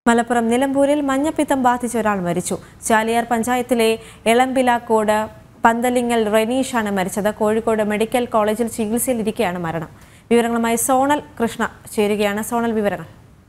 മലപ്പുറം നിലമ്പൂരിൽ മഞ്ഞപ്പിത്തം ബാധിച്ച ഒരാൾ മരിച്ചു ചാലിയാർ പഞ്ചായത്തിലെ എളമ്പിലാക്കോട് പന്തലിങ്ങൽ റെനീഷാണ് മരിച്ചത് കോഴിക്കോട് മെഡിക്കൽ കോളേജിൽ ചികിത്സയിലിരിക്കെയാണ് മരണം വിവരങ്ങളുമായി സോണൽ കൃഷ്ണ ചേരുകയാണ് സോണൽ വിവരങ്ങൾ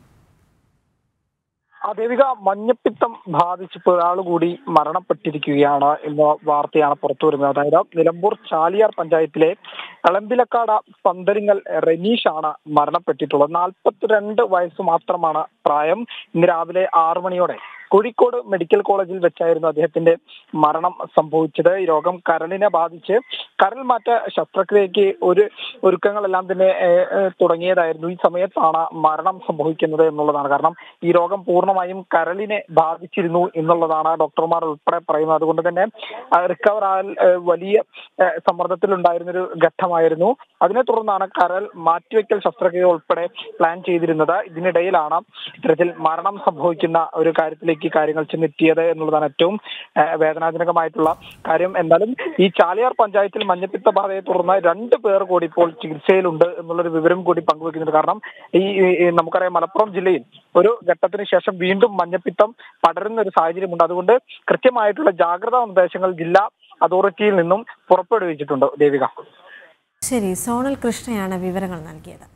ആ ദേവിക മഞ്ഞപ്പിത്തം ബാധിച്ചിപ്പോൾ ഒരാൾ കൂടി മരണപ്പെട്ടിരിക്കുകയാണ് എന്ന വാർത്തയാണ് പുറത്തു വരുന്നത് അതായത് നിലമ്പൂർ ചാലിയാർ പഞ്ചായത്തിലെ എളമ്പിലക്കാട് പന്തരിങ്ങൽ റെനീഷാണ് മരണപ്പെട്ടിട്ടുള്ളത് നാൽപ്പത്തിരണ്ട് വയസ്സ് മാത്രമാണ് പ്രായം ഇന്ന് രാവിലെ ആറു മണിയോടെ കോഴിക്കോട് മെഡിക്കൽ കോളേജിൽ വെച്ചായിരുന്നു അദ്ദേഹത്തിന്റെ മരണം സംഭവിച്ചത് ഈ രോഗം കരളിനെ ബാധിച്ച് കരൾ മാറ്റ ശസ്ത്രക്രിയയ്ക്ക് ഒരു ഒരുക്കങ്ങളെല്ലാം തന്നെ ഏഹ്, ഏഹ്, തുടങ്ങിയതായിരുന്നു ഈ സമയത്താണ് മരണം സംഭവിക്കുന്നത് എന്നുള്ളതാണ് കാരണം ഈ രോഗം പൂർണ്ണമായും കരളിനെ ബാധിച്ചിരുന്നു എന്നുള്ളതാണ് ഡോക്ടർമാർ ഉൾപ്പെടെ പറയുന്നത് അതുകൊണ്ട് തന്നെ റിക്കവർ ആയാൽ ഏഹ്, വലിയ ഏഹ്, സമ്മർദ്ദത്തിലുണ്ടായിരുന്ന ഒരു ഘട്ടമായിരുന്നു അതിനെ തുടർന്നാണ് കരൾ മാറ്റിവെക്കൽ ശസ്ത്രക്രിയ ഉൾപ്പെടെ പ്ലാൻ ചെയ്തിരുന്നത് ഇതിനിടയിലാണ് ഇത്തരത്തിൽ മരണം സംഭവിക്കുന്ന ഒരു കാര്യത്തിലേക്ക് കാര്യങ്ങൾ ചെന്നെത്തിയത് എന്നുള്ളതാണ് ഏറ്റവും ഏഹ്, വേദനാജനകമായിട്ടുള്ള കാര്യം എന്നാലും ഈ ചാലിയാർ പഞ്ചായത്തിൽ മഞ്ഞപ്പിത്ത ബാധയെ തുടർന്ന് രണ്ട് പേർ കൂടി ഇപ്പോൾ ചികിത്സയിലുണ്ട് എന്നുള്ളൊരു വിവരം കൂടി പങ്കുവെക്കുന്നുണ്ട് കാരണം ഈ ഈ- ഈ നമുക്കറിയാം മലപ്പുറം ജില്ലയിൽ ഒരു ഘട്ടത്തിന് ശേഷം വീണ്ടും മഞ്ഞപ്പിത്തം പടരുന്ന ഒരു സാഹചര്യമുണ്ട് അതുകൊണ്ട് കൃത്യമായിട്ടുള്ള ജാഗ്രതാ നിർദ്ദേശങ്ങൾ ജില്ലാ അതോറിറ്റിയിൽ നിന്നും പുറപ്പെടുവിച്ചിട്ടുണ്ട് ദേവിക ശരി സോണൽ കൃഷ്ണയാണ് വിവരങ്ങൾ നൽകിയത്